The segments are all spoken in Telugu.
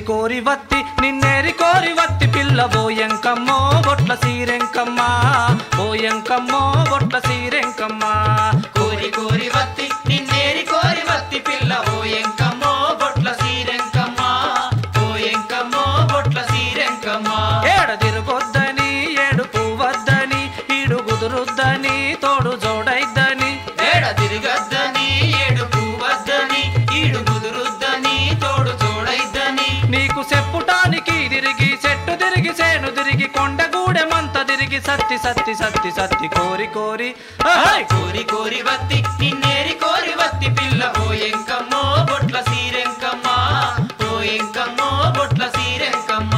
కోరి వత్తి నిన్నేరి కోరి వత్తి పిల్ల బోయంకమ్మో బొట్ల సీరెంకమ్మ బోయంకమ్మో బొట్ల సీరెంకమ్మ కోరి కోరి వత్తి నిన్నేరి కోరి వత్తి పిల్ల ఓ ఎంకమ్మో బొట్ల సీరెంకమ్మ ఓ ఎంకమ్మో బొట్ల సీరెంకమ్మ ఏడ తిరుగొద్దని ఏడు పువ్వద్దని ఈడు కుదురుద్దని తోడు జోడైద్దని ఏడ తిరగద్దని ఏడు పువ్వద్దని ఈడు కుదురుద్దని తోడు తోడైద్దని నీకు చెప్పుటానికి తిరిగి చెట్టు తిరిగి సేను తిరిగి కొండగూడెమంత తిరిగి సత్తి సత్తి సత్తి సత్తి కోరి కోరి ఆహాయ్! కోరి కోరి వత్తి నిన్నేరి కోరి వత్తి పిల్ల ఓ ఎంకమ్మో బొట్ల సీరెంకమ్మ ఓ ఎంకమ్మో బొట్ల సీరెంకమ్మ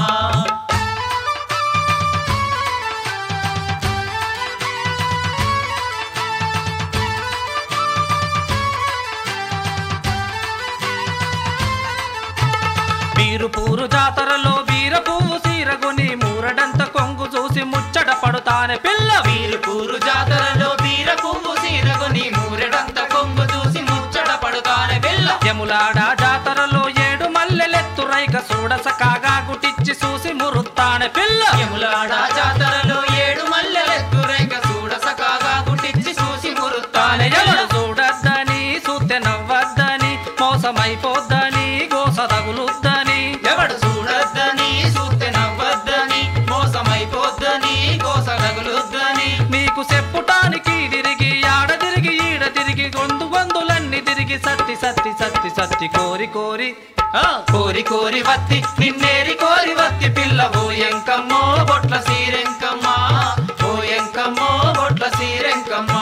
బీరు పూరు జాతరలో బీర పువ్వు సీరగొని మూరడంత కొంగు చూసి ముచ్చట పడుతానే పిల్ల వీరు కూరు జాతరలో వీర పువ్వు సీరగొని మూరెడంత కొంగు చూసి ముచ్చట పడుతానే పిల్ల యములాడ జాతరలో ఏడు మల్లెలెత్తు రైక చూడస కాగా గుటిచ్చి చూసి మురుత్తానే పిల్ల యములాడ జాతరలో ఏడు మల్లెలెత్తు రేఖ చూడ సకాగా గుట్టించి చూసి మురుతానే ఎవడు చూడద్దని చూస్తే నవ్వద్దని మోసమైపోద్దని గోస తగులుద్దని ఎవడు చూడొద్దని చూస్తే నవ్వద్దని మోసమైపోద్దని కోస తగులుద్దని నీకు చెప్పుటానికి తిరిగి ఆడ తిరిగి ఈడ తిరిగి గొంతు గొంతులన్నీ తిరిగి సత్తి సత్తి సత్తి సత్తి కోరి కోరి ఆ, కోరి కోరి వత్తి నిన్నేరి కోరి వత్తి పిల్ల ఓ ఎంకమ్మో బొట్ల సీరెంకమ్మ ఓ ఎంకమ్మో బొట్ల సీరెంకమ్మ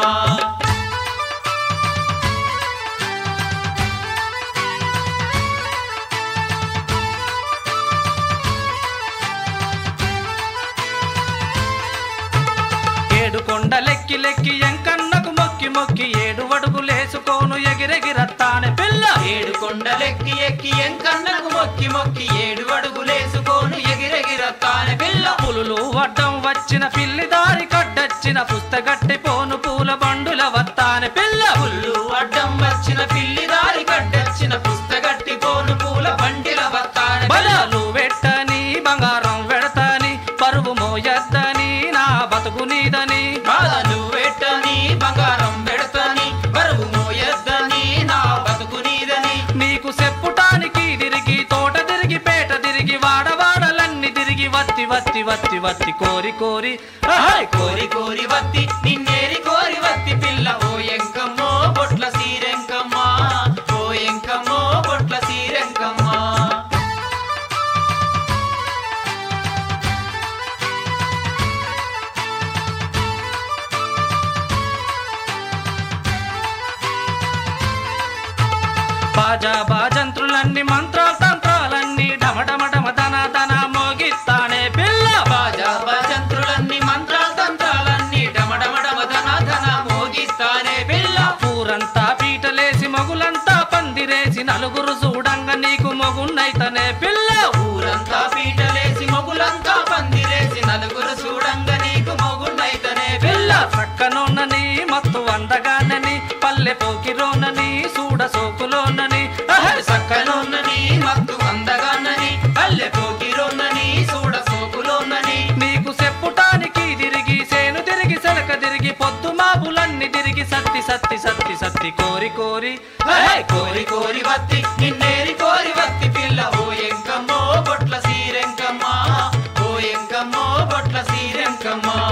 ఏడు కొండలెక్కి లెక్కి ఎంకన్నకు మొక్కి మొక్కి ఏడు అడుగులేసుకోను ఎగిరెగిరత్తానే పిల్ల ఏడు కొండలెక్కి ఎక్కి ఎంకన్నకు మొక్కి మొక్కి ఏడు అడుగులేసుకోను ఎగిరెగిరత్తానే పిల్ల పులులు వడ్డం వచ్చిన పిల్లి దారి కడ్డొచ్చిన పుస్తగట్టి పోను పూల బండుల వత్తానే పిల్ల పుల్లు అడ్డం వచ్చిన పిల్లి దారి కడ్డొచ్చిన పుస్తగట్టి పోను పూల బండిల వత్తానే పిల్ల. బలాలు వెట్టని బంగారం వెడతాని పరువు మోయద్దని నా బతుకు నీదని బాధలు పెట్టని బంగారం పెడతని బరువు మోయద్దని నా బతుకు నీదని నీకు చెప్పుటానికి తిరిగి తోట తిరిగి పేట తిరిగి వాడవాడలన్నీ తిరిగి వత్తి వత్తి వత్తి వత్తి కోరి కోరి ఆహాయ్! కోరి కోరి వత్తి నిన్నేరి కోరి వత్తి పిల్ల ఓ ఎంకమ్మో బొట్ల సీరెంకమ్మ ఓ ఎంకమ్మో బొట్ల సీరెంకమ్మ బాజా బాజంత్రులన్నీ మంత్రాలు తంత్రాలన్నీ డమడమడమ దన దన మోగిస్తానే పిల్ల బాజా భజంత్రులన్నీ మంత్రాలు తంత్రాలన్నీ డమడమడమ ధన ధన మోగిస్తానే పిల్ల ఊరంతా పీటలేసి మొగులంతా పందిరేసి నలుగురు చూడంగా నీకు మొగున్నైతనే పిల్ల ఊరంతా పీటలేసి మొగులంతా పందిరేసి నలుగురు చూడంగా నీకు మొగున్నైతనే పిల్ల పిల్ల పక్కనున్నని మత్తు అందగానని పల్లె పోకిరోనని చూడ సోకులోనని ఆహాయ్! సక్కనున్నని మత్తు అందగాన్నని పల్లె పోకిరోన్నని చూడ సోకులోన్నని నీకు చెప్పుటానికి తిరిగి సేను తిరిగి సెలక తిరిగి పొద్దు మాపులన్నీ తిరిగి సత్తి సత్తి సత్తి సత్తి కోరి కోరి హే! కోరి కోరి వత్తి నిన్నేరి కోరి వత్తి పిల్ల ఓ ఎంకమ్మో బొట్ల సీరెంకమ్మ ఓ ఎంకమ్మో బొట్ల సీరెంకమ్మ